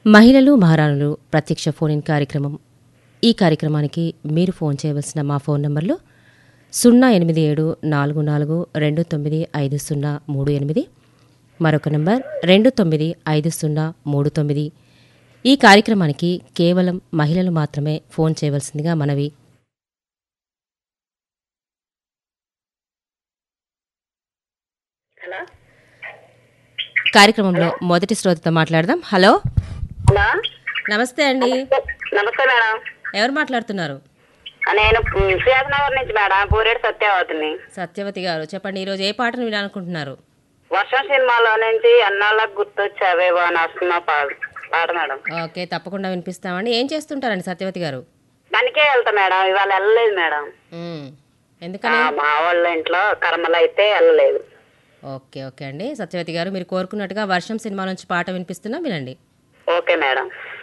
మహిళలు మహారాణులు ప్రత్యక్ష ఫోన్ ఇన్ కార్యక్రమం ఈ కార్యక్రమానికి మీరు ఫోన్ చేయవలసిన మా ఫోన్ నంబర్లు సున్నా ఎనిమిది ఏడు నాలుగు నాలుగు రెండు తొమ్మిది ఐదు సున్నా మూడు ఎనిమిది మరొక నంబర్ రెండు తొమ్మిది ఐదు సున్నా మూడు తొమ్మిది ఈ కార్యక్రమానికి కేవలం మహిళలు మాత్రమే ఫోన్ చేయవలసిందిగా మనవి హలో కార్యక్రమంలో మొదటి శ్రోతతో మాట్లాడదాం హలో హలో నమస్తే అండి నమస్తే మేడం ఎవరు మాట్లాడుతున్నారు నేను సియాజ్ నగర్ నుంచి మేడం పూరేడు సత్యావతిని సత్యవతి గారు చెప్పండి ఈరోజు ఏ పాటను వినాలనుకుంటున్నారు వర్షం సినిమాలో నుంచి అన్నాళ్ళకు గుర్తొచ్చావేవో అని వస్తున్న పాట పాట మేడం ఓకే తప్పకుండా వినిపిస్తామండి ఏం చేస్తుంటారండి సత్యవతి గారు పనికే వెళ్తా మేడం ఇవాళ వెళ్ళలేదు మేడం మ్మ్. ఆ, ఎందుకని మా వాళ్ళ ఇంట్లో కర్మలు అయితే వెళ్ళలేదు ఓకే ఓకే అండి సత్యవతి గారు మీరు కోరుకున్నట్టుగా వర్షం సినిమా నుంచి పాట వినిపిస్తున్నా వినండి ఓకే మేడం